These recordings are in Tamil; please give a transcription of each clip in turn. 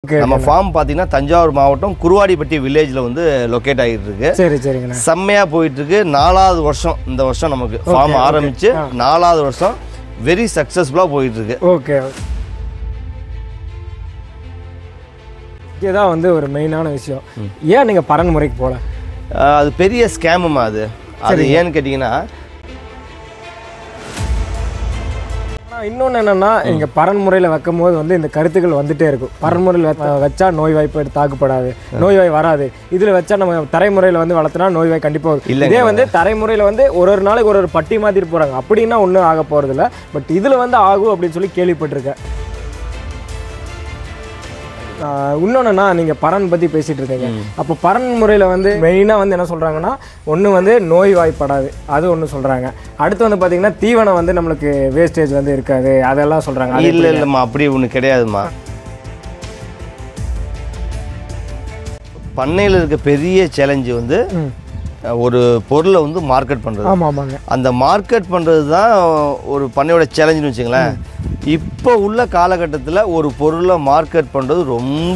ஓகே நம்ம ஃபார்ம் பார்த்தீங்கன்னா தஞ்சாவூர் மாவட்டம் குருவாடிப்பட்டி வில்லேஜில் வந்து லொக்கேட் ஆகிட்டு இருக்கு சரி சரிங்கண்ணா செம்மையாக போயிட்டு இருக்கு நாலாவது வருஷம் இந்த வருஷம் நமக்கு ஃபார்ம் ஆரம்பிச்சு நாலாவது வருஷம் வெரி சக்ஸஸ்ஃபுல்லாக போயிட்டு இருக்கு ஓகே இதுதான் வந்து ஒரு மெயினான விஷயம் ஏன் நீங்கள் பரன் முறைக்கு போகல ஆஹ் அது பெரிய ஸ்கேமுமா அது அது ஏன்னு கேட்டிங்கன்னா ஆனால் இன்னொன்று என்னென்னா இங்கே பரன் முறையில் வைக்கும் போது வந்து இந்த கருத்துக்கள் வந்துட்டே இருக்கும் பரன் முறையில் வச்ச- வச்சா நோய் வாய்ப்பு தாக்குப்படாது நோய் வாய் வராது இதில் வச்சா நம்ம தரைமுறையில் வந்து வளர்த்துனா நோய் வாய் கண்டிப்பாக வரும் இல்லைங்க. இதே வந்து தரைமுறையில் வந்து ஒரு ஒரு நாளைக்கு ஒரு ஒரு பட்டி மாற்றிட்டு போகிறாங்க அப்படின்னா ஒன்றும் ஆக போகிறதில்ல பட் இதில் வந்து ஆகும் அப்படின்னு சொல்லி கேள்விப்பட்டிருக்கேன் இன்னொன்றுனா நீங்கள் பரன் பற்றி பேசிகிட்டு இருக்கீங்க அப்போ பரன் முறையில் வந்து மெயினாக வந்து என்ன சொல்கிறாங்கன்னா ஒன்று வந்து நோய் வாய்ப்படாது அது ஒன்று சொல்கிறாங்க அடுத்து வந்து பார்த்தீங்கன்னா தீவனம் வந்து நம்மளுக்கு வேஸ்டேஜ் வந்து இருக்காது அதெல்லாம் சொல்கிறாங்க இல்லை இல்லைம்மா அப்படி ஒன்று கிடையாதும்மா பண்ணையில் இருக்க பெரிய சேலஞ்சு வந்து அஹ், ஒரு பொருளை வந்து மார்க்கெட் பண்ணுறது ஆமாம் ஆமாங்க அந்த மார்க்கெட் பண்ணுறது தான் ஒரு பண்ணையோட சேலஞ்சுன்னு வச்சுங்களேன் இப்போ உள்ள காலகட்டத்தில் ஒரு பொருளை மார்க்கெட் பண்ணுறது ரொம்ப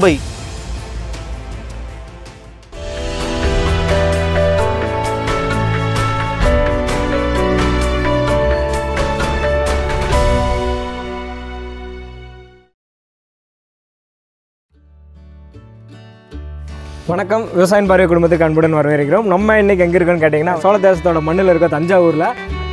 வணக்கம் விவசாயம் பார்வை குடும்பத்துக்கு அன்புடன் வரவேற்கிறோம் நம்ம இன்னைக்கு எங்கே இருக்கோம்னு கேட்டிங்கன்னா சோழ தேசத்தோட மண்ணில் இருக்க தஞ்சாவூரில்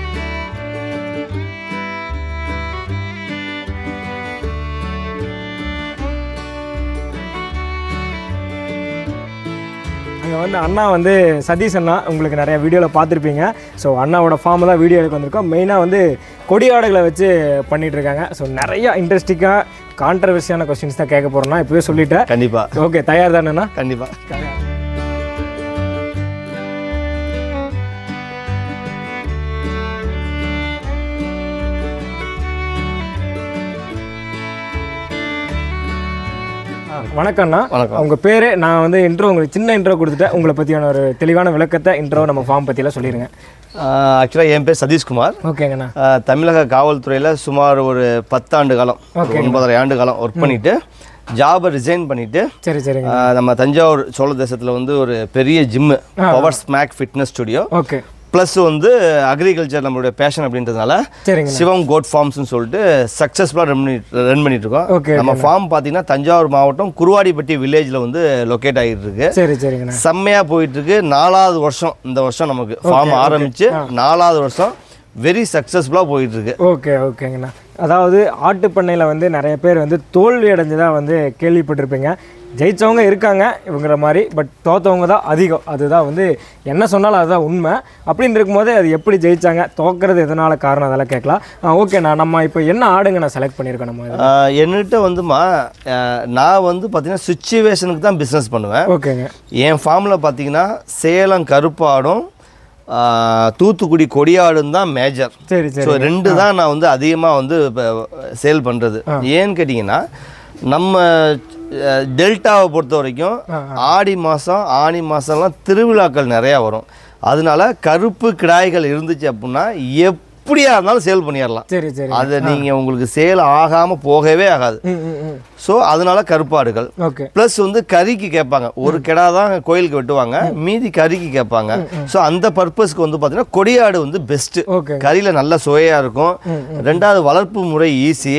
அங்கே வந்து அண்ணா வந்து சதீஷ் அண்ணா உங்களுக்கு நிறைய வீடியோவில் பார்த்துருப்பீங்க ஸோ அண்ணாவோட ஃபார்ம் தான் வீடியோ எடுக்க வந்திருக்கோம் மெயினாக வந்து கொடியாடுகளை வச்சு பண்ணிட்டு இருக்காங்க ஸோ நிறைய இன்ட்ரெஸ்டிங்காக கான்ட்ரவர்சியான கொஸ்டின்ஸ் தான் கேட்க போகிறோம்னா இப்போவே சொல்லிட்டேன் கண்டிப்பாக ஓகே தயார் தானேண்ணா கண்டிப்பாக வணக்கம்ண்ணா வணக்கம். உங்க பேரு நான் வந்து இன்ட்ரோ உங்களுக்கு சின்ன இன்ட்ரோ கொடுத்துட்டேன் உங்களை பற்றியான ஒரு தெளிவான விளக்கத்தை இன்ட்ரோ நம்ம ஃபார்ம் பற்றிலாம் சொல்லிடுங்க ஆக்சுவலாக என் பேர் சதீஷ்குமார் ஓகேங்கண்ணா ஆஹ் தமிழக காவல்துறையில் சுமார் ஒரு பத்தாண்டு காலம் ஒரு ஒன்பதரை ஆண்டு காலம் ஒர்க் பண்ணிட்டு ஜாபை ரிசைன் பண்ணிட்டு சரி சரிங்க ஆஹ் நம்ம தஞ்சாவூர் சோழ தேசத்தில் வந்து ஒரு பெரிய gym power smack fitness studio okay plus வந்து அக்ரிகல்ச்சர் நம்மளுடைய பேஷன் அப்படின்றதுனால சரிங்க சிவம் கோட் ஃபார்ம்ஸ்னு சொல்லிட்டு சக்ஸஸ்ஃபுல்லாக ரன் பண்ணி ரன் பண்ணிட்டு இருக்கோம் Okay, நம்ம ஃபார்ம் பார்த்தீங்கன்னா தஞ்சாவூர் மாவட்டம் குருவாடிப்பட்டி வில்லேஜில் வந்து லொக்கேட் ஆகிட்டு இருக்கு சரி சரிங்கண்ணா செம்மையாக போயிட்டு இருக்கு நாலாவது வருஷம் இந்த வருஷம் நமக்கு ஃபார்ம் ஆரம்பிச்சு நாலாவது வருஷம் வெரி சக்ஸஸ்ஃபுல்லாக போயிட்டு இருக்கு ஓகே ஓகேங்கண்ணா அதாவது ஆட்டுப் பண்ணையில் வந்து நிறைய பேர் வந்து தோல்வி அடைஞ்சதாக வந்து கேள்விப்பட்டிருப்பீங்க ஜெயிச்சவங்க இருக்காங்க இவங்கிற மாதிரி பட் தோத்தவங்க தான் அதிகம் அதுதான் வந்து என்ன சொன்னாலும் அதுதான் உண்மை அப்படின்னு இருக்கும்போது அது எப்படி ஜெயிச்சாங்க தோக்கிறது எதனால காரணம் அதெல்லாம் கேட்கலாம் ஓகேண்ணா நம்ம இப்போ என்ன ஆடுங்க நான் செலக்ட் பண்ணியிருக்கோம் நம்ம இதுல? ஆஹ் என்கிட்ட வந்துமா ஆஹ் நான் வந்து பார்த்தீங்கன்னா சுச்சுவேஷனுக்கு தான் பிஸ்னஸ் பண்ணுவேன் ஓகேங்க என் ஃபார்மில் பார்த்தீங்கன்னா சேலம் கருப்பாடும் ஆஹ் தூத்துக்குடி கொடியாடும் தான் மேஜர் சரி சரி ஸோ ரெண்டு தான் நான் வந்து அதிகமாக வந்து சேல் பண்ணுறது ஏன்னு கேட்டிங்கன்னா நம்ம அஹ், டெல்டாவை பொறுத்த வரைக்கும் ஆடி மாதம் ஆனி மாதம்லாம் திருவிழாக்கள் நிறையா வரும் அதனால கருப்பு கிடாய்கள் இருந்துச்சு அப்படின்னா எப்படியா இருந்தாலும் சேல் பண்ணிடலாம் சரி சரி அதை நீங்கள் உங்களுக்கு சேல் ஆகாமல் போகவே ஆகாது ம் ம் ம் ஸோ அதனால கருப்பாடுகள் ஓகே ப்ளஸ் வந்து கறிக்கு கேட்பாங்க ஒரு கிடா தான் கோயிலுக்கு வெட்டுவாங்க மீதி கறிக்கு கேட்பாங்க ஸோ அந்த பர்பஸ்க்கு வந்து பார்த்தீங்கன்னா கொடியாடு வந்து பெஸ்ட்டு ஓகே கறியில் நல்ல சுவையாக இருக்கும் ரெண்டாவது வளர்ப்பு முறை ஈஸி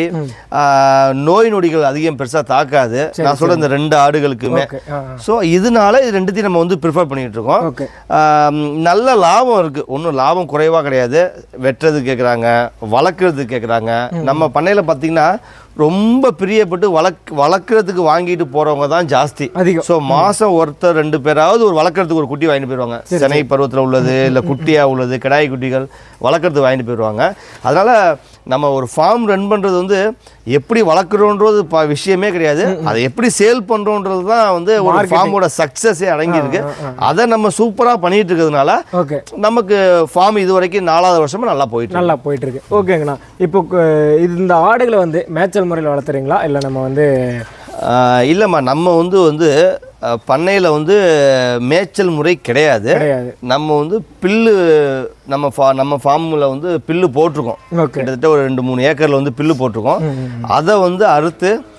நோய் நொடிகள் அதிகம் பெருசாக தாக்காது நான் சொல்ற இந்த ரெண்டு ஆடுகளுக்குமே ஓகே ஆ ஸோ இதனால இது ரெண்டுத்தையும் நம்ம வந்து ப்ரிஃபர் பண்ணிட்டு இருக்கோம் ஓகே ஆம், நல்ல லாபம் இருக்குது ஒன்றும் லாபம் குறைவாக கிடையாது வெட்டுறது கேட்குறாங்க வளர்க்குறது கேட்குறாங்க நம்ம பண்ணையில் பார்த்தீங்கன்னா ரொம்ப பிரியப்பட்டு வளர்க் வளர்க்குறதுக்கு வாங்கிட்டு போகிறவங்க தான் ஜாஸ்தி அதிகம் ஸோ மாதம் ஒருத்தர் ரெண்டு பேராவது ஒரு வளர்க்குறதுக்கு ஒரு குட்டி வாங்கிட்டு போயிடுவாங்க சென்னை பருவத்தில் உள்ளது இல்லை குட்டியாக உள்ளது கிடாய் குட்டிகள் வளர்க்குறதுக்கு வாங்கிட்டு போயிடுவாங்க அதனால் நம்ம ஒரு ஃபார்ம் ரன் பண்ணுறது வந்து எப்படி வளர்க்குறோன்றது ப விஷயமே கிடையாது அதை எப்படி சேல் பண்ணுறோன்றது தான் வந்து ஒரு ஃபார்மோட சக்ஸஸே அடங்கியிருக்கு அதை நம்ம சூப்பராக பண்ணிட்டு இருக்கிறதுனால ஓகே நமக்கு ஃபார்ம் இது வரைக்கும் நாலாவது வருஷமா நல்லா போயிட்டு இருக்கு. நல்லா போயிட்டு இருக்கு ஓகேங்கண்ணா இப்போ கு- இது இந்த ஆடுகளை வந்து மேய்ச்சல் முறையில் வளர்த்துறீங்களா இல்லை நம்ம வந்து ஆஹ் இல்லைம்மா நம்ம வந்து வந்து பண்ணையில் வந்து மேய்ச்சல் முறை கிடையாது கிடையாது நம்ம வந்து பில்லு நம்ம ஃபா நம்ம ஃபார்மில் வந்து பில்லு போட்டிருக்கோம் ஓகே கிட்டத்தட்ட ஒரு ரெண்டு மூணு ஏக்கரில் வந்து பில்லு போட்டிருக்கோம் அதை வந்து அறுத்து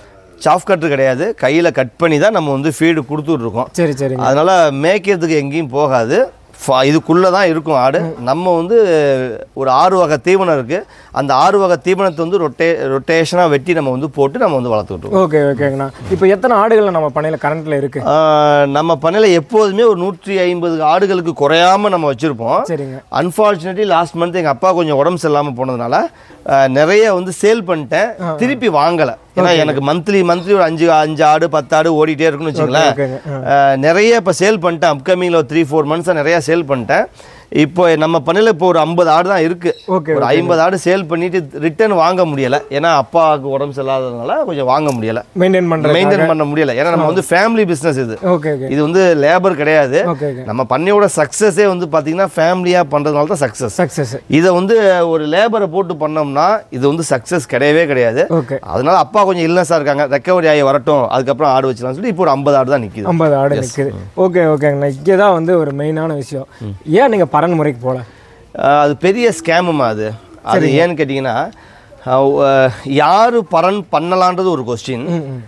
சாஃப் கட்டு கிடையாது கையில் கட் பண்ணி தான் நம்ம வந்து ஃபீடு கொடுத்துட்ருக்கோம் சரி சரிங்க அதனால் மேய்க்கிறதுக்கு எங்கேயும் போகாது ஃபா- இதுக்குள்ளே தான் இருக்கும் ஆடு நம்ம வந்து ஒரு ஆறு வகை தீவனம் இருக்குது அந்த ஆறு வகை தீவனத்தை வந்து ரொட்டே ரொட்டேஷனாக வெட்டி நம்ம வந்து போட்டு நம்ம வந்து வளர்த்துக்கிட்டு இருக்கோம். ஓகே ஓகேங்கண்ணா இப்போ எத்தனை ஆடுகள் நம்ம பண்ணையில் கரண்ட்டில் இருக்கு ஆஹ் நம்ம பண்ணையில் எப்போதுமே ஒரு நூற்றி ஐம்பது ஆடுகளுக்கு குறையாமல் நம்ம வச்சுருப்போம் சரிங்க அன்ஃபார்ச்சுனேட்லி லாஸ்ட் மந்த் எங்கள் அப்பா கொஞ்சம் உடம்பு சரியில்லாமல் போனதுனால ஆஹ் நிறைய வந்து சேல் பண்ணிட்டேன் திருப்பி வாங்கலை ஏன்னா எனக்கு மந்த்லி மந்த்லி ஒரு அஞ்சு அஞ்சு ஆடு பத்து ஆடு ஓடிட்டே இருக்குன்னு வச்சுங்களேன் ஓகேங்க ஆ. ஆஹ் நிறைய இப்போ சேல் பண்ணிட்டேன் அப்கமிங்கில் ஒரு த்ரீ ஃபோர் மந்த்ஸாக நிறையா சேல் பண்ணிட்டேன் இப்போ நம்ம பண்ணையில் இப்போ ஒரு ஐம்பது ஆடு தான் இருக்குது ஓகே ஒரு ஐம்பது ஆடு சேல் பண்ணிட்டு ரிட்டர்ன் வாங்க முடியலை ஏன்னா அப்பாவுக்கு உடம்பு சரியில்லாததுனால கொஞ்சம் வாங்க முடியலை மெயின்டைன் பண்ணுறேன் மெயின்டைன் பண்ண முடியல ஏன்னா நம்ம வந்து ஃபேமிலி பிஸ்னஸ் இது ஓகே ஓகே இது வந்து லேபர் கிடையாது ஓகே ஓகே நம்ம பண்ணையோட சக்ஸஸே வந்து பார்த்தீங்கன்னா ஃபேமிலியாக பண்ணுறதுனால தான் சக்ஸஸ் சக்ஸஸ் இதை வந்து ஒரு லேபரை போட்டு பண்ணோம்னா இது வந்து சக்ஸஸ் கிடையவே கிடையாது ஓகே அதனால அப்பா கொஞ்சம் இல்லைஸாக இருக்காங்க ரெக்கவரி ஆகி வரட்டும் அதுக்கப்புறம் ஆடு வச்சலாம்னு சொல்லி இப்போ ஒரு ஐம்பது ஆடு தான் நிற்கிது ஐம்பது ஆடு நிற்குது ஓகே ஓகேங்கண்ணா இங்கே தான் வந்து ஒரு மெயினான விஷயம் ஏன் நீங்கள் பரன் முறைக்கு போகல அது பெரிய ஸ்கேமுமா அது அது ஏன்னு கேட்டிங்கன்னா யார் பரன் பண்ணலான்றது ஒரு கொஸ்டின் ம் ம்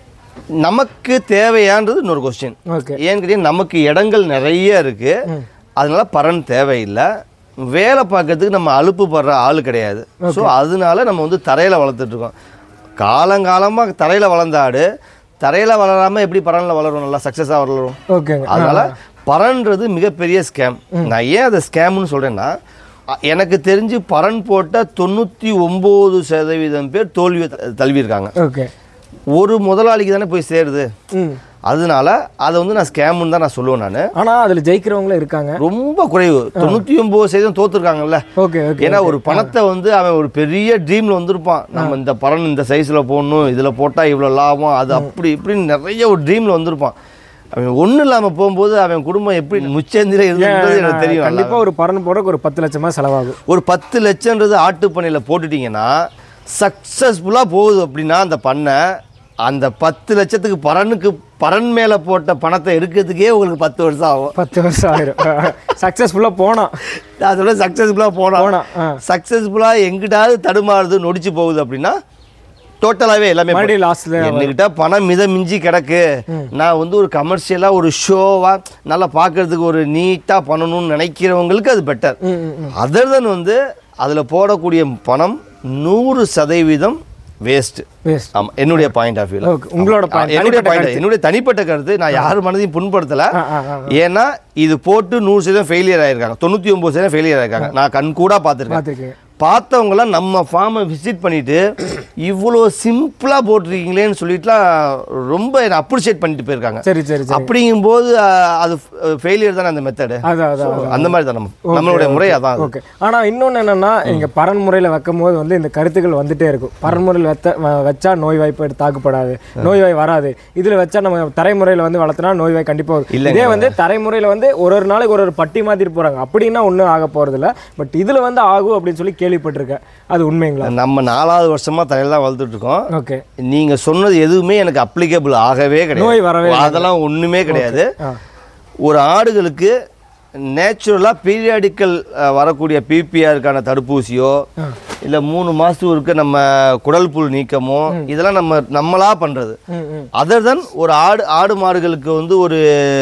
நமக்கு தேவையான்றது இன்னொரு கொஸ்டின் ஓகே ஏன்னு கேட்டீங்கன்னா நமக்கு இடங்கள் நிறைய இருக்கு அதனால பரன் தேவையில்லை வேலை பார்க்கறதுக்கு நம்ம அலுப்பு படுற ஆள் கிடையாது ஸோ அதனால நம்ம வந்து தரையில் வளர்த்துட்டு இருக்கோம் காலங்காலமாக தரையில் வளர்ந்த ஆடு தரையில் வளராமல் எப்படி பரனில் வளரும் நல்லா சக்ஸஸாக வளரும் ஓகேங்க அதனால பரன்றது மிகப்பெரிய ஸ்கேம் நான் ஏன் அதை ஸ்கேம்னு சொல்கிறேன்னா அ- எனக்கு தெரிஞ்சு பரன் போட்ட தொண்ணூற்றி ஒம்பது சதவீதம் பேர் தோல்வியை த- தழுவியிருக்காங்க ஓகே ஒரு முதலாளிக்கு தானே போய் சேருது ம் அதனால அதை வந்து நான் ஸ்கேம்னு தான் நான் சொல்லுவேன் நான் ஆனால் அதில் ஜெயிக்கிறவங்களும் இருக்காங்க ரொம்ப குறைவு தொண்ணூற்றி ஒம்பது சதவீதம் தோத்துருக்காங்கல்ல ஓகே ஓகே ஏன்னா ஒரு பணத்தை வந்து அவன் ஒரு பெரிய ட்ரீமில் வந்திருப்பான் நம்ம இந்த பலன் இந்த சைஸில் போடணும் இதில் போட்டால் இவ்வளோ லாபம் அது அப்படி இப்படின்னு நிறைய ஒரு ட்ரீமில் வந்திருப்பான் அவன் ஒன்றும் இல்லாமல் போகும்போது அவன் குடும்பம் எப்படி முச்சந்தில இருந்தது எனக்கு தெரியும் நல்லா. கண்டிப்பாக ஒரு பரன் போடுறதுக்கு ஒரு பத்து லட்சமாக செலவாகும் ஒரு பத்து லட்சம்ன்றது ஆட்டுப்பண்ணையில் போட்டுட்டீங்கன்னா சக்ஸஸ்ஃபுல்லாக போகுது அப்படின்னா அந்த பண்ணை அந்த பத்து லட்சத்துக்கு பரனுக்கு பரன் மேலே போட்ட பணத்தை எடுக்கிறதுக்கே உங்களுக்கு பத்து வருஷம் ஆகும் பத்து வருஷம் ஆயிரும் சக்ஸஸ்ஃபுல்லாக போனோம் நான் சொல்ல சக்ஸஸ்ஃபுல்லாக போனோம் போனோம் ஆ சக்ஸஸ்ஃபுல்லாக எங்கிட்டாவது தடுமாறுது நொடிச்சு போகுது அப்படின்னா டோட்டலாகவே எல்லாமே மறுபடியும் லாஸ்ட்டில் என்கிட்ட பணம் மித மிஞ்சி கிடக்கு நான் வந்து ஒரு கமர்ஷியலாக ஒரு ஷோவாக நல்லா பார்க்கறதுக்கு ஒரு நீட்டாக பண்ணணும்னு நினைக்கிறவங்களுக்கு அது பெட்டர் ம் ம் அதர் தென் வந்து அதில் போடக்கூடிய பணம் நூறு சதவீதம் வேஸ்ட் வேஸ்ட் ஆமாம் என்னுடைய பாயிண்ட் ஆஃப் வியூவில் ஓகே உங்களோட பாயிண்ட் என்னுடைய பாயிண்ட் என்னுடைய தனிப்பட்ட கருத்து நான் யார் மனதையும் புண்படுத்தலை ஆ ஆ ஆ ஏன்னா இது போட்டு நூறு சதவீதம் ஃபெயிலியர் ஆயிருக்காங்க தொண்ணூற்றி ஒம்பது சதவீதம் ஃபெயிலியர் ஆயிருக்காங்க நான் கண் கூட பார்த்துருக்கேன் பார்த்துருக்கீங்க பார்த்தவங்களாம் நம்ம ஃபார்மை விசிட் பண்ணிட்டு இவ்வளோ சிம்பிளாக போட்டிருக்கீங்களேன்னு சொல்லிட்டுலாம் ரொம்ப என்னை அப்ரிஷியேட் பண்ணிட்டு போயிருக்காங்க சரி சரி சரி அப்படிங்கும்போது அஹ், அது ஃபெயிலியர் தானே அந்த மெத்தடு அதான் அதான் அந்த மாதிரி தான் நம்ம நம்மளுடைய முறை அதான் அது. ஓகே ஆனால் இன்னொன்று என்னன்னா இங்கே பரன் முறையில் வைக்கும் போது வந்து இந்த கருத்துக்கள் வந்துட்டே இருக்கும் பரன் முறையில் வைத்த வ- வச்சா நோய் வாய்ப்பு தாக்குப்படாது நோய் வாய் வராது இதில் வச்சா நம்ம தரைமுறையில் வந்து வளர்த்தினா நோய் வாய் கண்டிப்பாக வரும் இல்லைங்க. இதே வந்து தரைமுறையில் வந்து ஒரு ஒரு நாளைக்கு ஒரு ஒரு பட்டி மாத்திட்டு போகிறாங்க அப்படின்னா ஒன்றும் ஆக போகிறதில்ல பட் இதில் வந்து ஆகும் அப்படின்னு சொல்லி கேள்விப்பட்டிருக்கேன் அது உண்மைங்களா நம்ம நாலாவது வருஷமா தலையில தான் வளர்த்துட்டு இருக்கோம் ஓகே நீங்க சொன்னது எதுவுமே எனக்கு அப்ளிகபிள் ஆகவே நோய் வரவே கிடையாது அதெல்லாம் ஒண்ணுமே கிடையாது ஆ ஒரு ஆடுகளுக்கு நேச்சுரலாக பீரியாடிக்கல் வரக்கூடிய பிபிஆருக்கான தடுப்பூசியோ ஆ. இல்லை மூணு மாதத்துக்கு இருக்க நம்ம குடல் புல் நீக்கமோ இதெல்லாம் நம்ம நம்மளா பண்ணுறது ம் ம் அதர் தென் ஒரு ஆடு ஆடு மாடுகளுக்கு வந்து ஒரு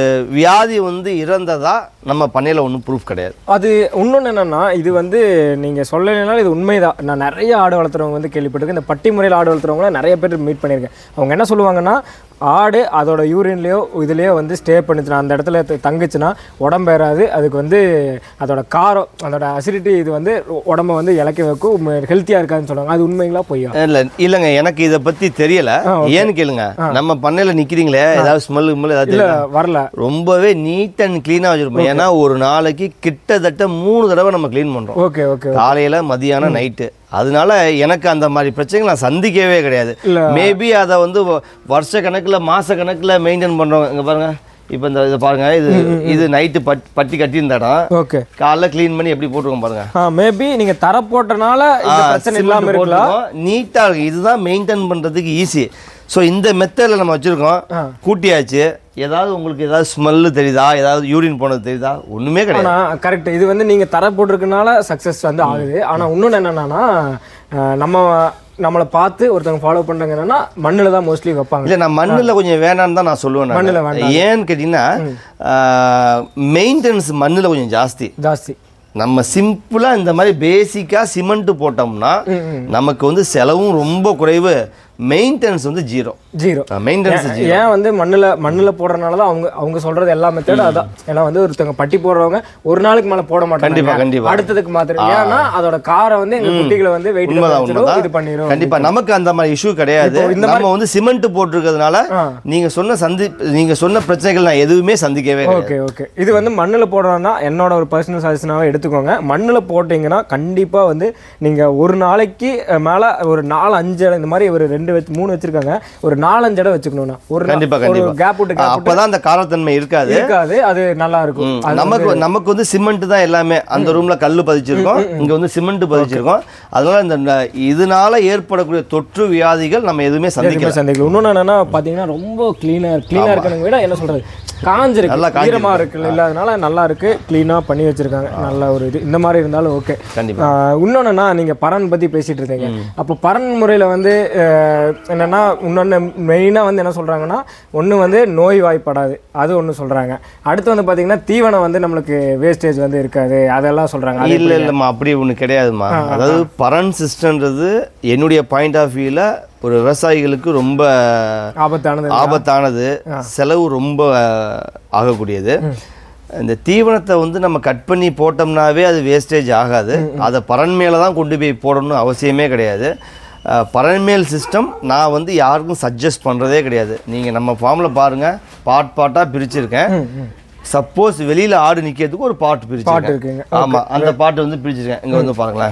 வியாதி வந்து இறந்ததா நம்ம பண்ணையில் ஒன்றும் ப்ரூஃப் கிடையாது அது இன்னொன்று என்னன்னா இது வந்து நீங்கள் சொல்லலைனாலும் இது உண்மைதான் நான் நிறைய ஆடு வளர்த்துறவங்க வந்து கேள்விப்பட்டிருக்கேன் இந்த பட்டி முறையில் ஆடு வளர்த்துறவங்கள நிறைய பேர் மீட் பண்ணியிருக்கேன் அவங்க என்ன சொல்லுவாங்கன்னா ஆடு அதோட யூரின்லேயோ இதுலேயோ வந்து ஸ்டே பண்ணுச்சுன்னா அந்த இடத்துல த- தங்குச்சுன்னா உடம்பேறாது அதுக்கு வந்து அதோட காரம் அதோட அசிடிட்டி இது வந்து உ- உடம்ப வந்து இலக்கி வைக்கும் ஹெல்த்தியாக இருக்காதுன்னு சொல்லுவாங்க அது உண்மைங்களா பொய்யா இல்லை இல்லைங்க எனக்கு இதை பற்றி தெரியல ஏன்னு கேளுங்க நம்ம பண்ணையில் நிற்கிறீங்களே ஏதாவது ஸ்மெல் ஸ்மெல் ஏதாவது இல்லை தெரியுதா? வரல ரொம்பவே நீட் அண்ட் க்ளீனாக வச்சுருப்போம் ஏன்னா ஒரு நாளைக்கு கிட்டத்தட்ட மூணு தடவை நம்ம க்ளீன் பண்ணுறோம் ஓகே ஓகே காலையில் மதியானம் நைட்டு அதனால எனக்கு அந்த மாதிரி பிரச்சனைகள் நான் சந்திக்கவே கிடையாது இல்ல. மேபி அதை வந்து வ- வருஷ கணக்கில் மாச கணக்கில் மெயின்டைன் பண்ணுறோங்க இங்கே பாருங்க இப்போ இந்த இதை பாருங்க இது இது நைட்டு பட் பட்டி கட்டியிருந்த இடம் ஓகே காலைல க்ளீன் பண்ணி எப்படி போட்டுருக்கோம் பாருங்க ஆ மேபி நீங்கள் தர போட்டனால இந்த பிரச்சனை இல்லாமல் இருக்கலாம் நீட்டாக இருக்கு இதுதான் மெயின்டைன் பண்ணுறதுக்கு ஈஸி ஸோ இந்த மெத்தடில் நம்ம வச்சுருக்கோம் ஆ. கூட்டியாச்சு ஏதாவது உங்களுக்கு ஏதாவது ஸ்மெல்லு தெரியுதா ஏதாவது யூரின் போனது தெரியுதா ஒன்றுமே கிடையாது ஆனா கரெக்ட் இது வந்து நீங்க தர போட்டிருக்கனால சக்ஸஸ் வந்து ஆகுது ஆனா இன்னொன்று என்னன்னா அஹ், நம்ம நம்மளை பார்த்து ஒருத்தவங்க ஃபாலோ பண்ணுறாங்கன்னா மண்ணில் தான் மோஸ்ட்லி வைப்பாங்க இல்லை நான் மண்ணில் கொஞ்சம் வேணான்னு தான் நான் சொல்லுவேன் நான். மண்ணுல ஏன்னு கேட்டிங்கன்னா மெயின்டெனன்ஸ் மண்ணில் கொஞ்சம் ஜாஸ்தி ஜாஸ்தி நம்ம சிம்பிளாக இந்த மாதிரி பேசிக்காக சிமெண்ட் போட்டோம்னா நமக்கு வந்து செலவும் ரொம்ப குறைவு மெயின்டெனன்ஸ் வந்து ஜீரோ ஜீரோ மெயின்டெனன்ஸ் ஜீரோ ஏன் வந்து மண்ணில் மண்ணில் போடுறதுனால தான் அவங்க அவங்க சொல்றது எல்லா மெத்தடும் அதான் ஏன்னா வந்து ஒருத்தவங்க பட்டி போடுறவங்க ஒரு நாளுக்கு மேலே போட மாட்டாங்க கண்டிப்பா, கண்டிப்பா. அடுத்ததுக்கு மாத்திரம் ஏன்னா அதோட காரை வந்து எங்க குட்டிகளை வந்து வெயிட் உண்மைதான் உண்மைதான் இது பண்ணிடும் கண்டிப்பா நமக்கு அந்த மாதிரி இஷ்யூ கிடையாது நம்ம வந்து சிமெண்ட் போட்டிருக்கிறதுனால ஆ. நீங்க சொன்ன சந்தி நீங்க சொன்ன பிரச்சனைகள் நான் எதுவுமே சந்திக்கவே கிடையாது. ஓகே ஓகே இது வந்து மண்ணில் போடுறோம்னா என்னோட ஒரு பர்சனல் சஜஷனாகவே எடுத்துக்கோங்க மண்ணில் போட்டிங்கன்னா கண்டிப்பாக வந்து நீங்கள் ஒரு நாளைக்கு மேலே ஒரு நாலு அஞ்சு இடம் இந்த மாதிரி ஒரு ரெண்டு வச்சு மூணு வச்சிருக்காங்க ஒரு நாலஞ்சு இடம் வச்சுக்கணும்னா ஒரு நா- கண்டிப்பா, ஒரு கண்டிப்பா. கேப் விட்டு ஆ, கேப் அப்பதான் அந்த காரத்தன்மை இருக்காது இருக்காது அது நல்லா இருக்கும் ம், நமக்கு நமக்கு வந்து சிமெண்ட் தான் எல்லாமே அந்த ரூம்ல கல்லு பதிச்சிருக்கோம் இங்க வந்து சிமெண்ட் பதிச்சிருக்கோம் அதனால இந்த ந- இதனால ஏற்படக்கூடிய தொற்று வியாதிகள் நம்ம எதுவுமே சந்திக்கல எதுவுமே சந்தேகம் இன்னொன்று என்னன்னா பார்த்தீங்கன்னா ரொம்ப க்ளீனாக க்ளீனாக இருக்கணும் விட என்ன சொல்றது நல்லா காஞ்சிருக்கு காஞ்சிருக்கு. ஈரமா இருக்கு இல்லாதனால நல்லா இருக்கு க்ளீனாக பண்ணி வச்சிருக்காங்க நல்ல ஒரு இது இந்த மாதிரி இருந்தாலும் ஓகே கண்டிப்பா இன்னொன்றுனா நீங்கள் பரன் பற்றி பேசிட்டு இருந்தீங்க அப்போ பரன் முறையில் வந்து அஹ், என்னன்னா இன்னொன்று மெயினாக வந்து என்ன சொல்கிறாங்கன்னா ஒன்று வந்து நோய் வாய்ப்படாது அது ஒன்று சொல்கிறாங்க அடுத்து வந்து பார்த்தீங்கன்னா தீவனம் வந்து நம்மளுக்கு வேஸ்டேஜ் வந்து இருக்காது அதெல்லாம் சொல்கிறாங்க இல்ல இல்லம்மா அப்படி ஒண்ணு கிடையாதும்மா அதாவது பரன் சிஸ்டம்ன்றது என்னுடைய பாயிண்ட் ஆஃப் வியூல ஒரு விவசாயிகளுக்கு ரொம்ப ஆபத்தானது ஆபத்தானது செலவு ரொம்ப அஹ், ஆகக்கூடியது இந்த தீவனத்தை வந்து நம்ம கட் பண்ணி போட்டோம்னாவே அது வேஸ்டேஜ் ஆகாது அதை பரன் மேலே தான் கொண்டு போய் போடணும்னு அவசியமே கிடையாது அஹ், பரன்மேல் சிஸ்டம் நான் வந்து யாருக்கும் சஜஸ்ட் பண்ணுறதே கிடையாது நீங்கள் நம்ம ஃபார்மில் பாருங்கள் பாட் பாட்டாக பிரிச்சிருக்கேன் சப்போஸ் வெளியில் ஆடு நிற்கிறதுக்கு ஒரு பாட்டு பிரிச்சிருக்கேன் இருக்குங்க. ஆமாம் அந்த பாட்டு வந்து பிரிச்சிருக்கேன் இங்கே வந்து பாருங்களேன்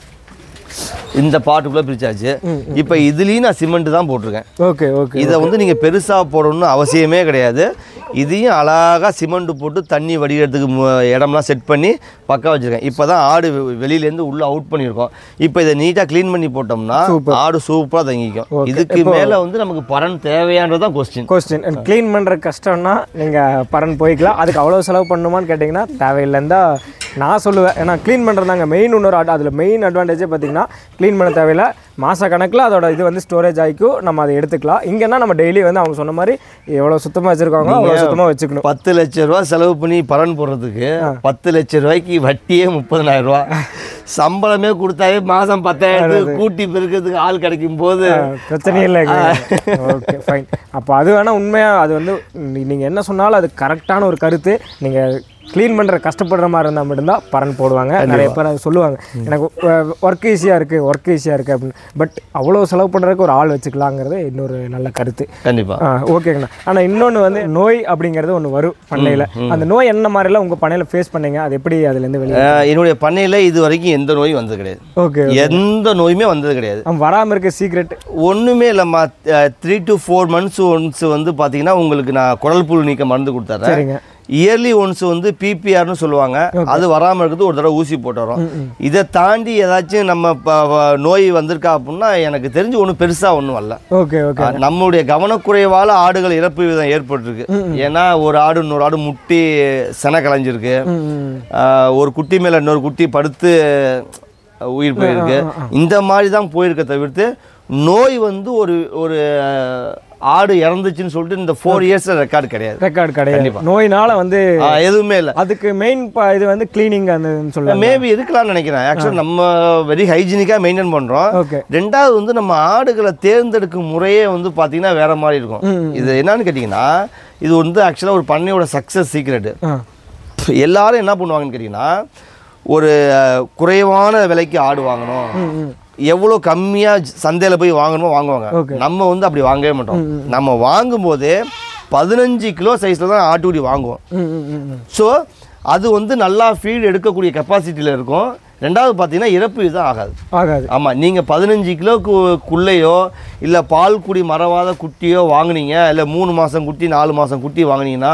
இந்த பாட்டுக்குள்ளே பிரிச்சாச்சு இப்போ இதுலேயும் நான் சிமெண்ட் தான் போட்டிருக்கேன் ஓகே ஓகே இதை வந்து நீங்கள் பெருசாக போடணும்னு அவசியமே கிடையாது இதையும் அழகாக சிமெண்ட் போட்டு தண்ணி வடிகிறதுக்கு மு- இடம்லாம் செட் பண்ணி பக்கா வச்சுருக்கேன் இப்போ தான் ஆடு வெ- வெளியிலேருந்து உள்ளே அவுட் பண்ணியிருக்கோம் இப்போ இதை நீட்டாக க்ளீன் பண்ணி போட்டோம்னா ஆடு சூப்பராக தங்கிக்கும் இதுக்கு மேலே வந்து நமக்கு பரன் தேவையானது தான் கொஸ்டின் கொஸ்டின் க்ளீன் பண்ணுற கஷ்டம்னா நீங்கள் பரன் போய்க்கலாம் அதுக்கு அவ்வளோ செலவு பண்ணுமான்னு கேட்டிங்கன்னா தேவையில்லைன்னு தான் நான் சொல்லுவேன் ஏன்னா க்ளீன் பண்ணுறதாங்க மெயின் இன்னொரு அட் அதில் மெயின் அட்வான்டேஜே பார்த்தீங்கன்னா க்ளீன் பண்ண தேவையில்ல மாத கணக்கில் அதோட இது வந்து ஸ்டோரேஜ் ஆகிக்கும் நம்ம அதை எடுத்துக்கலாம் இங்கன்னா நம்ம டெய்லி வந்து அவங்க சொன்ன மாதிரி எவ்வளோ சுத்தமாக வச்சுருக்காங்க அவ்வளோ சுத்தமாக வச்சுக்கணும் பத்து லட்ச ரூபா செலவு பண்ணி பரன் போடுறதுக்கு பத்து லட்ச ரூபாய்க்கு வட்டியே முப்பதனாயிரம் ரூபா சம்பளமே கொடுத்தாவே மாதம் பத்தாயிரத்துக்கு கூட்டி பெருக்கிறதுக்கு ஆள் கிடைக்கும் போது பிரச்சனையே இல்லை ஓகே ஃபைன் அப்போ அது வேணால் உண்மையாக அது வந்து நீங்கள் என்ன சொன்னாலும் அது கரெக்டான ஒரு கருத்து நீங்கள் க்ளீன் பண்ணுற கஷ்டப்படுற மாதிரி இருந்தால் மட்டும்தான் பரன் போடுவாங்க நிறைய பேர் அது சொல்லுவாங்க எனக்கு ஒர்க் ஈஸியாக இருக்குது ஒர்க் ஈஸியாக இருக்குது அப்படின்னு பட் அவ்வளோ செலவு பண்ணுறதுக்கு ஒரு ஆள் வச்சுக்கலாங்கிறது இன்னொரு நல்ல கருத்து கண்டிப்பாக ஆ ஓகேங்கண்ணா ஆனால் இன்னொன்று வந்து நோய் அப்படிங்கிறது ஒன்று வரும் பண்ணையில் அந்த நோய் என்ன மாதிரிலாம் உங்கள் பண்ணையில் ஃபேஸ் பண்ணீங்க அது எப்படி அதுலேருந்து வெளியே என்னுடைய பண்ணையில் இது வரைக்கும் எந்த நோயும் வந்தது கிடையாது ஓகே எந்த நோயுமே வந்தது கிடையாது அவன் வராமல் இருக்க சீக்ரெட் ஒன்றுமே இல்லைம்மா three to four months once வந்து பார்த்தீங்கன்னா உங்களுக்கு நான் குடல் புழு நீக்க மருந்து கொடுத்துட்றேன் சரிங்க இயர்லி ஒன்ஸ் வந்து பிபிஆர்னு சொல்லுவாங்க அது வராமல் இருக்கிறது ஒரு தடவை ஊசி போட்டு வரோம் இதை தாண்டி ஏதாச்சும் நம்ம ப- ப- நோய் வந்திருக்கா அப்படின்னா எனக்கு தெரிஞ்சு ஒன்றும் பெருசாக ஒன்றும் வரல ஓகே ஓகே ஆ, நம்மளுடைய கவனக்குறைவால ஆடுகள் இறப்பு விதம் ஏற்பட்டிருக்கு ஏன்னா ஒரு ஆடு இன்னொரு ஆடு முட்டி செனை கலைஞ்சிருக்கு ம் ம் ஆ, ஒரு குட்டி மேலே இன்னொரு குட்டி படுத்து உயிர் போயிருக்கு இந்த மாதிரி தான் போயிருக்க தவிர்த்து நோய் வந்து ஒரு ஒரு ஆடு இறந்துச்சுன்னு சொல்லிட்டு இந்த ஃபோர் இயர்ஸ்ல ரெக்கார்டு கிடையாது ரெக்கார்டு கிடையாது நோயினால வந்து ஆ, எதுவுமே இல்லை அதுக்கு மெயின் இது வந்து கிளீனிங் அந்த சொல்லுவாங்க மேபி இருக்கலாம்னு நினைக்கிறேன் ஆக்சுவலாக நம்ம வெரி ஹைஜீனிக்காக மெயின்டைன் பண்ணுறோம் ஓகே ரெண்டாவது வந்து நம்ம ஆடுகளை தேர்ந்தெடுக்கும் முறையே வந்து பார்த்தீங்கன்னா வேற மாதிரி இருக்கும் இது என்னன்னு கேட்டிங்கன்னா இது வந்து ஆக்சுவலாக ஒரு பண்ணையோட சக்ஸஸ் சீக்ரெட்டு ஆ எல்லாரும் என்ன பண்ணுவாங்கன்னு கேட்டிங்கன்னா ஒரு அஹ், குறைவான விலைக்கு ஆடு வாங்கணும் ம் ம் எவ்வளோ கம்மியாக சந்தையில் போய் வாங்கணுமோ வாங்குவாங்க Okay. நம்ம வந்து அப்படி வாங்கவே மாட்டோம் நம்ம வாங்கும்போதே பதினஞ்சு கிலோ சைஸில் தான் ஆட்டுக்குடி வாங்குவோம் ம் ம் ம் ம் ஸோ அது வந்து நல்லா ஃபீல்டு எடுக்கக்கூடிய கெப்பாசிட்டியில் இருக்கும் ரெண்டாவது பார்த்தீங்கன்னா இறப்பு இதுதான் ஆகாது ஆகாது ஆமாம் நீங்கள் பதினஞ்சு கிலோக்குள்ளேயோ இல்லை பால் குடி மறவாத குட்டியோ வாங்குனீங்க இல்லை மூணு மாதம் குட்டி நாலு மாதம் குட்டி வாங்குனீங்கன்னா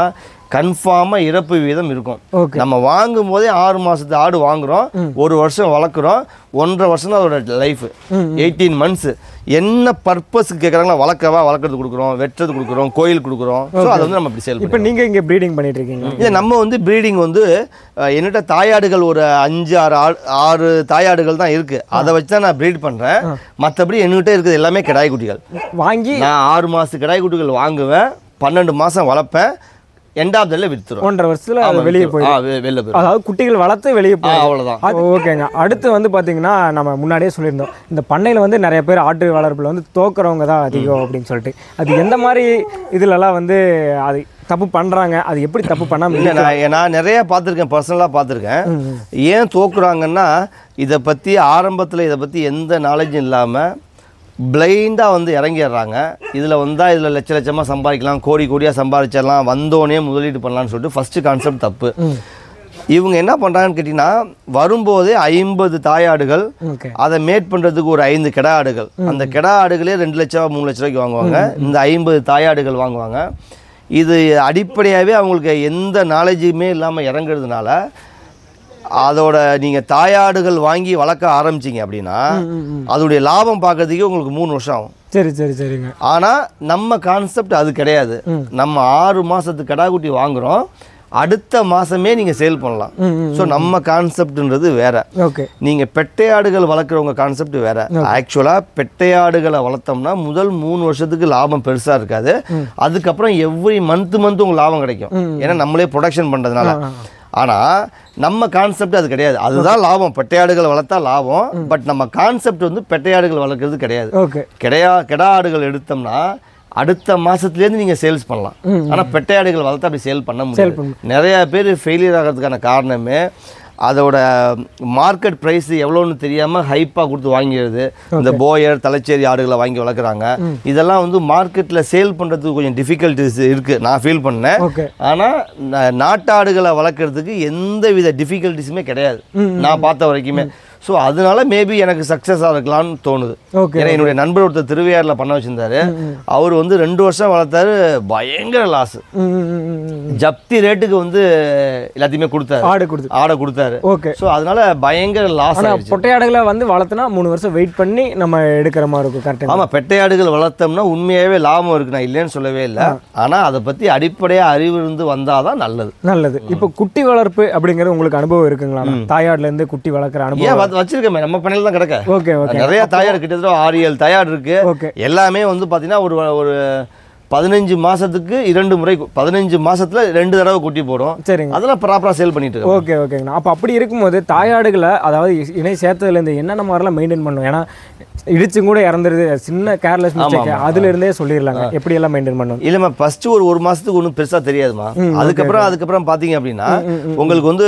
கன்ஃபார்மாக இறப்பு வீதம் இருக்கும் ஓகே நம்ம வாங்கும் போதே ஆறு மாசத்து ஆடு வாங்குறோம் ஒரு வருஷம் வளர்க்குறோம் ஒன்றரை வருஷம் தான் அதோட லைஃப் எயிட்டீன் மந்த்ஸ் என்ன பர்பஸ்க்கு கேட்குறாங்களோ வளர்க்கவா வளர்க்குறது கொடுக்குறோம் வெட்டுறது கொடுக்குறோம் கோயில் கொடுக்குறோம் ஸோ அதை வந்து நம்ம இப்படி சேல் இப்போ நீங்கள் இங்கே ப்ரீடிங் பண்ணிட்டு இருக்கீங்க இல்லை நம்ம வந்து ப்ரீடிங் வந்து அஹ், என்னட்ட தாயாடுகள் ஒரு அஞ்சு ஆறு ஆடு ஆறு தாயாடுகள் தான் இருக்கு அதை வச்சு தான் நான் ப்ரீட் பண்றேன் மற்றபடி என்கிட்ட இருக்குது எல்லாமே கிடாய் குட்டிகள் வாங்கி நான் ஆறு மாசத்து கிடாய் குட்டிகள் வாங்குவேன் பன்னெண்டு மாசம் வளர்ப்பேன் எண்ட் ஆஃப் தல்ல வித்துரும் ஒன்றரை வருஷத்துல அது வெளியே போய் ஆ வெ- வெளில போயிடும் அதாவது குட்டிகள் வளர்த்து வெளியே ஆ, போய் அவ்வளவுதான் அது ஓகேங்க அடுத்து வந்து பார்த்தீங்கன்னா நம்ம முன்னாடியே சொல்லியிருந்தோம் இந்த பண்ணையில் வந்து நிறைய பேர் ஆட்டு வளர்ப்பில் வந்து தோக்குறவங்க தான் அதிகம் அப்படின்னு சொல்லிட்டு அது எந்த மாதிரி இதுலலாம் வந்து அது தப்பு பண்ணுறாங்க அது எப்படி தப்பு பண்ணாமல் இல்லை நான் நான் நிறைய பார்த்துருக்கேன் பர்சனலாக பார்த்துருக்கேன் ஏன் தோக்குறாங்கன்னா இதை பற்றி ஆரம்பத்தில் இதை பற்றி எந்த நாலேஜும் இல்லாமல் பிளைண்டாக வந்து இறங்கிடுறாங்க இதில் வந்தால் இதில் லட்ச லட்சமாக சம்பாதிக்கலாம் கோடி கோடியாக சம்பாதிச்சிடலாம் வந்தோடனே முதலீடு பண்ணலாம்னு சொல்லிட்டு ஃபஸ்ட்டு கான்செப்ட் தப்பு இவங்க என்ன பண்ணுறாங்கன்னு கேட்டிங்கன்னா வரும்போதே ஐம்பது தாயாடுகள் ஓகே அதை மேட் பண்ணுறதுக்கு ஒரு ஐந்து கிடா ஆடுகள் அந்த கிடா ஆடுகளே ரெண்டு லட்ச ரூபா மூணு லட்ச ரூபாய்க்கு வாங்குவாங்க இந்த ஐம்பது தாயாடுகள் வாங்குவாங்க இது அடிப்படையாகவே அவங்களுக்கு எந்த நாலேஜுமே இல்லாமல் இறங்குறதுனால அதோட நீங்கள் தாயாடுகள் வாங்கி வளர்க்க ஆரம்பிச்சிங்க அப்படின்னா அதோடைய லாபம் பார்க்கறதுக்கே உங்களுக்கு மூணு வருஷம் ஆகும் சரி சரி சரிங்க ஆனால் நம்ம கான்செப்ட் அது கிடையாது நம்ம ஆறு மாதத்துக்கு கடாக்குட்டி வாங்குகிறோம் அடுத்த மாதமே நீங்கள் சேல் பண்ணலாம் ம், ம், ஸோ நம்ம கான்செப்ட்ன்றது வேற ஓகே நீங்கள் பெட்டையாடுகள் வளர்க்குறவங்க கான்செப்ட் வேற ஆக்சுவலாக பெட்டையாடுகளை வளர்த்தோம்னா முதல் மூணு வருஷத்துக்கு லாபம் பெருசாக இருக்காது அதுக்கப்புறம் எவ்ரி மந்த் மந்த் உங்களுக்கு லாபம் கிடைக்கும் ஏன்னா நம்மளே ப்ரொடக்ஷன் பண்ணுறதுனால ஆனால் நம்ம கான்செப்ட் அது கிடையாது அதுதான் லாபம் பெட்டையாடுகள் வளர்த்தா லாபம் பட் நம்ம கான்செப்ட் வந்து பெட்டையாடுகள் வளர்க்குறது கிடையாது ஓகே கிடையா கெடா ஆடுகள் எடுத்தோம்னா அடுத்த மாசத்துலேருந்து நீங்கள் சேல்ஸ் பண்ணலாம் ஆனால் பெட்டையாடுகள் வளர்த்து அப்படி சேல் பண்ண முடியாது நிறைய பேர் ஃபெயிலியர் ஆகிறதுக்கான காரணமே அதோட மார்க்கெட் ப்ரைஸ் எவ்வளோன்னு தெரியாமல் ஹைப்பாக கொடுத்து வாங்கிடுது இந்த போயர் தலைச்சேரி ஆடுகளை வாங்கி வளர்க்குறாங்க இதெல்லாம் வந்து மார்க்கெட்டில் சேல் பண்ணுறதுக்கு கொஞ்சம் டிஃபிகல்ட்டிஸ் இருக்குது நான் ஃபீல் பண்ணேன் ஓகே ஆனால் நாட்டாடுகளை வளர்க்குறதுக்கு எந்த வித டிஃபிகல்ட்டிஸுமே கிடையாது நான் பார்த்த வரைக்குமே ஸோ அதனால மேபி எனக்கு சக்ஸஸாக இருக்கலாம்னு தோணுது ஓகே ஏன்னா என்னுடைய நண்பர் ஒருத்தர் திருவையாறில் பண்ண வச்சிருந்தாரு அவர் வந்து ரெண்டு வருஷம் வளர்த்தாரு பயங்கர லாஸ் ம் ம், ம், ம், ம். ஜப்தி ரேட்டுக்கு வந்து எல்லாத்தையுமே கொடுத்தாரு ஆடு கொடுத்து ஆடை கொடுத்தாரு ஓகே ஸோ அதனால பயங்கர லாஸ் ஆனால் ஆயிடுச்சு பொட்டையாடுகளை வந்து வளர்த்துனா மூணு வருஷம் வெயிட் பண்ணி நம்ம எடுக்கிற மாதிரி இருக்கும் கரெக்டாக ஆமா பெட்டையாடுகள் வளர்த்தோம்னா உண்மையாவே லாபம் இருக்கு நான் இல்லைன்னு சொல்லவே இல்லை ஆனா அதை பத்தி அடிப்படையா அறிவு இருந்து வந்தாதான் நல்லது நல்லது இப்போ குட்டி வளர்ப்பு அப்படிங்கிறது உங்களுக்கு அனுபவம் இருக்குங்களா தாயாடுல இருந்து குட்டி வளர்க்குற அனுபவம் ஏன் வ- வச்சிருக்கேன் நம்ம பண்ணையில தான் கிடக்க ஓகே ஓகே நிறைய தாயாடு கிட்டத்தட்ட ஆறு ஏழு தாயாடு இருக்கு ஓகே எல்லாமே வந்து பாத்தீங்கன்னா ஒரு ஒரு பதினஞ்சு மாசத்துக்கு இரண்டு முறை கு- பதினஞ்சு மாசத்துல ரெண்டு தடவை குட்டி போடும் சரிங்க அதெல்லாம் ப்ராப்பரா சேல் பண்ணிட்டு இருக்கோம் ஓகே ஓகேங்கண்ணா அப்போ அப்படி இருக்கும்போது தாயாடுகளை அதாவது இ- இணை சேர்த்ததுலேருந்து என்னென்ன மாதிரிலாம் மெயின்டைன் பண்ணும் ஏன்னா இடிச்சு கூட இறந்துருது சின்ன கேர்லெஸ் மிஸ்டேக் அதுல இருந்தே சொல்லிடலாங்க எப்படி எல்லாம் மெயின்டைன் பண்ணணும் இல்லைம்மா ஃபர்ஸ்ட் ஒரு ஒரு மாசத்துக்கு ஒன்றும் பெருசா தெரியாதுமா அதுக்கப்புறம் அதுக்கப்புறம் பாத்தீங்க அப்படின்னா உங்களுக்கு வந்து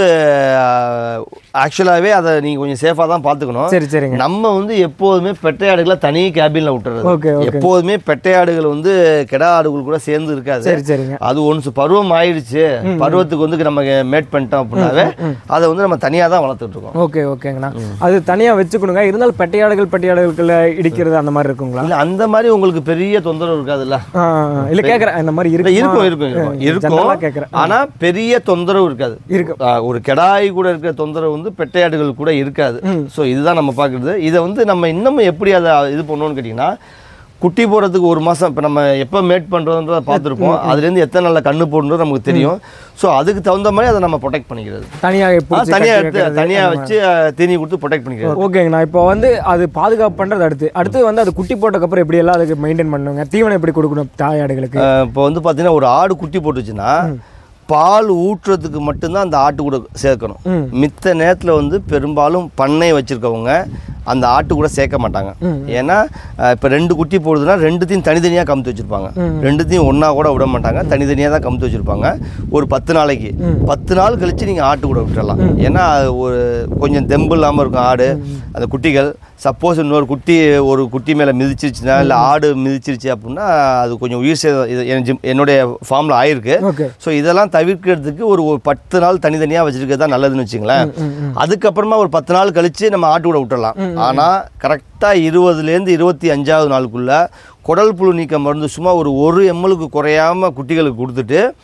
ஆக்சுவலாகவே அதை நீங்க கொஞ்சம் சேஃபா தான் பார்த்துக்கணும் சரி சரிங்க நம்ம வந்து எப்போதுமே பெட்டையாடுகளை தனி கேபின்ல விட்டுறது ஓகே ஓகே எப்போதுமே பெட்டையாடுகள் வந்து கெடா ஆடுகள் கூட சேர்ந்து இருக்காது சரி சரிங்க அது ஒன்ஸ் பருவம் ஆயிடுச்சு பருவத்துக்கு வந்து நம்ம மேட் பண்ணிட்டோம் அப்படின்னாவே அதை வந்து நம்ம தனியாக தான் வளர்த்துட்டு இருக்கோம் ஓகே ஓகேங்கண்ணா அது தனியா வச்சுக்கணுங்க இருந்தாலும் பெட்டையாடுகள் பெட்டையாடுகளுக்குள்ள இடிக்கிறது அந்த மாதிரி இருக்குங்களா இல்ல அந்த மாதிரி உங்களுக்கு பெரிய தொந்தரவு இருக்காதுல்ல ஆ, ஆ, இல்ல கேக்குறேன் இந்த மாதிரி இல்ல, இருக்கு இருக்கும் இருக்கும் இருக்கும் ஜெனரலா இருக்கும் கேக்குறேன் ஆனா பெரிய தொந்தரவு இருக்காது இருக்கு ஆ, ஒரு கெடாய் கூட இருக்கிற தொந்தரவு வந்து பெட்டையாடுகள் கூட இருக்காது ஸோ இதுதான் நம்ம பார்க்குறது இதை வந்து நம்ம இன்னமும் எப்படி அதை இது பண்ணணும்னு கேட்டிங்கன்னா குட்டி போடுறதுக்கு ஒரு மாதம் இப்போ நம்ம எப்போ மேட் பண்ணுறதுன்றத பார்த்துருப்போம் அதுலேருந்து எத்தனை நாளில் கண்ணு போடுறது நமக்கு தெரியும் ஸோ அதுக்கு தகுந்த மாதிரி அதை நம்ம ப்ரொடெக்ட் பண்ணிக்கிறது தனியா ஆ, எப்படி தனியா எடுத்து தனியா வச்சு ஆ, தீனி கொடுத்து ப்ரொடெக்ட் பண்ணிக்கிறது ஓகேங்கண்ணா இப்போ வந்து அது பாதுகாப்பு பண்றது அடுத்து அடுத்து வந்து அது குட்டி போட்டதுக்கப்புறம் எப்படி எல்லாம் அதுக்கு மெயின்டைன் பண்ணுங்க தீவனம் எப்படி கொடுக்கணும் தாயாடுகளுக்கு ஆ, இப்போ வந்து பார்த்தீங்கன்னா ஒரு ஆடு குட்டி போட்டுச்சுன்னா பால் ஊட்டுறதுக்கு மட்டும்தான் அந்த ஆட்டு கூட சேர்க்கணும் ம். மித்த நேரத்தில் வந்து பெரும்பாலும் பண்ணை வச்சுருக்கவங்க அந்த ஆட்டு கூட சேர்க்க மாட்டாங்க ஏன்னா இப்போ ரெண்டு குட்டி போடுதுன்னா ரெண்டுத்தையும் தனித்தனியாக கமுத்து வச்சுருப்பாங்க ரெண்டுத்தையும் ஒன்றா கூட விட மாட்டாங்க தனித்தனியாக தான் கமுத்து வச்சுருப்பாங்க ஒரு பத்து நாளைக்கு பத்து நாள் கழித்து நீங்கள் ஆட்டு கூட விட்டுறலாம் ஏன்னா அது ஒரு கொஞ்சம் தெம்பு இல்லாமல் இருக்கும் ஆடு அந்த குட்டிகள் சப்போஸ் இன்னொரு குட்டி ஒரு குட்டி மேலே மிதிச்சிருச்சுன்னா இல்லை ஆடு மிதிச்சிருச்சு அப்படின்னா அது கொஞ்சம் உயிர் சேதம் இது என் ஜிம் என்னுடைய ஃபார்மில் ஆயிருக்கு ஓகே ஸோ இதெல்லாம் தவிர்க்கிறதுக்கு ஒரு ஒரு பத்து நாள் தனித்தனியாக வச்சிருக்கிறது தான் நல்லதுன்னு வச்சுங்களேன் அதுக்கப்புறமா ஒரு பத்து நாள் கழிச்சு நம்ம ஆட்டு கூட விட்டுறலாம் ஆனால் கரெக்டாக இருபதுலேருந்து இருபத்தி அஞ்சாவது நாளுக்குள்ள குடல் புழு நீக்க மருந்து சும்மா ஒரு ஒரு எம்எலுக்கு குறையாம குட்டிகளுக்கு கொடுத்துட்டு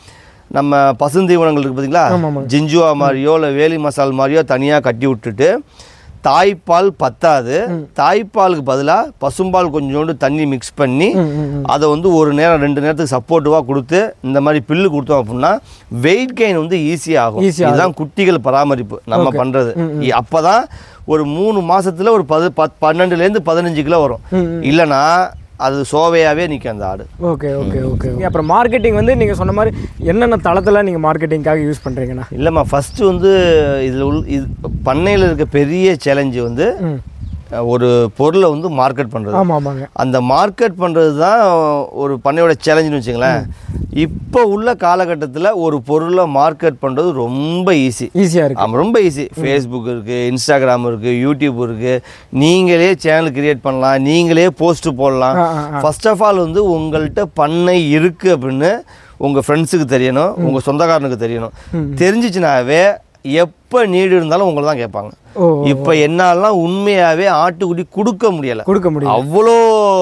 நம்ம பசுந்தீவனங்கள் இருக்குது பார்த்தீங்களா ஆமாம் ஜிஞ்சுவா மாதிரியோ இல்லை வேலி மசால் மாதிரியோ தனியாக கட்டி விட்டுட்டு தாய்ப்பால் பத்தாது தாய்ப்பாலுக்கு பதிலாக பசும்பால் கொஞ்சோண்டு தண்ணி மிக்ஸ் பண்ணி ம் ம் ம். அதை வந்து ஒரு நேரம் ரெண்டு நேரத்துக்கு சப்போர்ட்டிவாக கொடுத்து இந்த மாதிரி பில்லு கொடுத்தோம் அப்படின்னா வெயிட் கெயின் வந்து ஈஸியாக ஆகும் Easy இதுதான் குட்டிகள் பராமரிப்பு நம்ம பண்ணுறது அப்பதான் ஒரு மூணு மாசத்துல ஒரு பது பத் பன்னெண்டுலேருந்து பதினஞ்சு கிலோ வரும் ம், இல்லைன்னா அது சோவையாகவே நிற்கும் அந்த ஆடு ஓகே ஓகே ஓகே அப்புறம் மார்க்கெட்டிங் வந்து நீங்கள் சொன்ன மாதிரி என்னென்ன தளத்தில் நீங்கள் மார்க்கெட்டிங்காக யூஸ் பண்ணுறீங்கண்ணா இல்லைம்மா ஃபஸ்ட்டு வந்து இதில் உள் இது பண்ணையில் இருக்க பெரிய சேலஞ்சு வந்து ம் அஹ், ஒரு பொருளை வந்து மார்க்கெட் பண்ணுறது ஆமாம் ஆமாங்க அந்த மார்க்கெட் பண்ணுறது தான் ஒரு பண்ணையோட சேலஞ்சுன்னு வச்சுங்களேன் இப்போ உள்ள காலகட்டத்தில் ஒரு பொருளை மார்க்கெட் பண்ணுறது ரொம்ப ஈஸி ஈஸியாக இருக்கு ஆமாம் ரொம்ப ஈஸி ஃபேஸ்புக் இருக்குது இன்ஸ்டாகிராம் இருக்குது யூடியூப் இருக்குது நீங்களே சேனல் கிரியேட் பண்ணலாம் நீங்களே போஸ்ட்டு போடலாம் ஆ, ஆ, ஃபர்ஸ்ட் ஆஃப் ஆல் வந்து உங்கள்கிட்ட பண்ணை இருக்குது அப்படின்னு உங்கள் ஃப்ரெண்ட்ஸுக்கு தெரியணும் உங்கள் சொந்தக்காரனுக்கு தெரியணும் தெரிஞ்சிச்சுனாவே எப்போ நீடு இருந்தாலும் உங்களை தான் கேட்பாங்க ஓ இப்போ என்னாலாம் உண்மையாகவே ஆட்டுக்குட்டி கொடுக்க முடியலை கொடுக்க முடியும் அவ்வளோ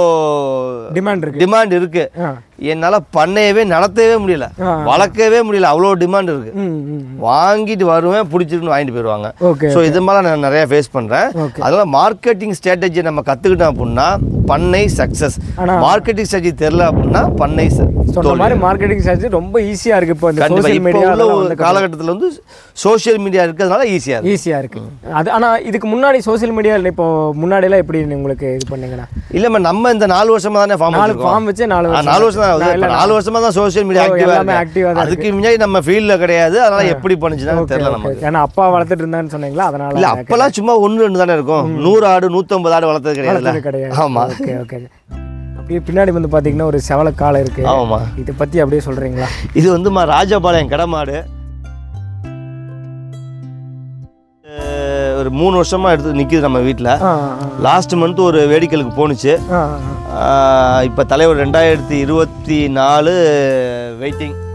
டிமாண்ட் இருக்கு டிமாண்ட் இருக்கு ஆ என்னால் பண்ணையவே நடத்தவே முடியல ஆ. வளர்க்கவே முடியல அவ்வளோ டிமாண்ட் இருக்கு ம் ம் வாங்கிட்டு வருவேன் பிடிச்சிருக்குன்னு வாங்கிட்டு போயிடுவாங்க ஓகே ஸோ இது மாதிரி நான் நிறைய ஃபேஸ் பண்ணுறேன் Okay. அதனால மார்க்கெட்டிங் ஸ்ட்ராட்டஜி நம்ம கற்றுக்கிட்டோம் அப்படின்னா பண்ணை சக்ஸஸ் ஆனா- மார்க்கெட்டிங் ஸ்ட்ராட்டஜி தெரில அப்படின்னா பண்ணை ச- சொன்ன மாதிரி மார்க்கெட்டிங் சார்ஜ் ரொம்ப ஈஸியாக இருக்கு இப்போ இந்த கண்டிப்பா சோஷியல் இப்போ மீடியா உள்ள ஒரு காலகட்டத்தில் வந்து சோஷியல் மீடியா இருக்கிறதுனால ஈஸியாக இருக்கு ஈஸியாக இருக்கு அது ஆனால் இதுக்கு முன்னாடி சோஷியல் மீடியாவில் இப்போ முன்னாடியெல்லாம் எப்படி உங்களுக்கு இது பண்ணீங்கண்ணா இல்லைம்மா நம்ம இந்த நாலு வருஷமா தானே ஃபார்ம் நாலு ஃபார்ம் வச்சு நாலு ஆ, வருஷம் நாலு வருஷம் தான் ஆகுது. இப்ப நாலு வருஷமா தான் சோஷியல் மீடியா ஓ, ஆக்டிவா எல்லாமே active ஆ இருக்கு தான் அதுக்கு முன்னாடி நம்ம ஃபீல்ட்ல கிடையாது அதனால எப்படி பண்ணுச்சுன்னு தெரியல நமக்கு ஏன்னா அப்பா வளர்த்துட்டு இருந்தான்னு சொன்னீங்களா அதனால இல்ல அப்பெல்லாம் சும்மா ஒண்ணு ரெண்டு தானே இருக்கும் நூறு ஆடு நூத்தம்பது ஆடு வளர்த்தது கிடையாதுல்ல வளர்த்தது கிடையாது ஆமா ஓகே ஓகே அப்படியே பின்னாடி வந்து பார்த்தீங்கன்னா ஒரு செவலக்காலை இருக்கு ஆமாம்மா இதை பற்றி அப்படியே சொல்கிறீங்களா இது வந்துமா ராஜபாளையம் கடமாடு அஹ் ஒரு மூணு வருஷமா எடுத்து நிக்குது நம்ம வீட்டில் ஆ லாஸ்ட் மந்த் ஒரு வேடிக்கலுக்கு போணுச்சு ஆ ஆ ஆஹ் இப்ப தலைவர் ரெண்டாயிரத்தி இருபத்தி நாலு வெயிட்டிங்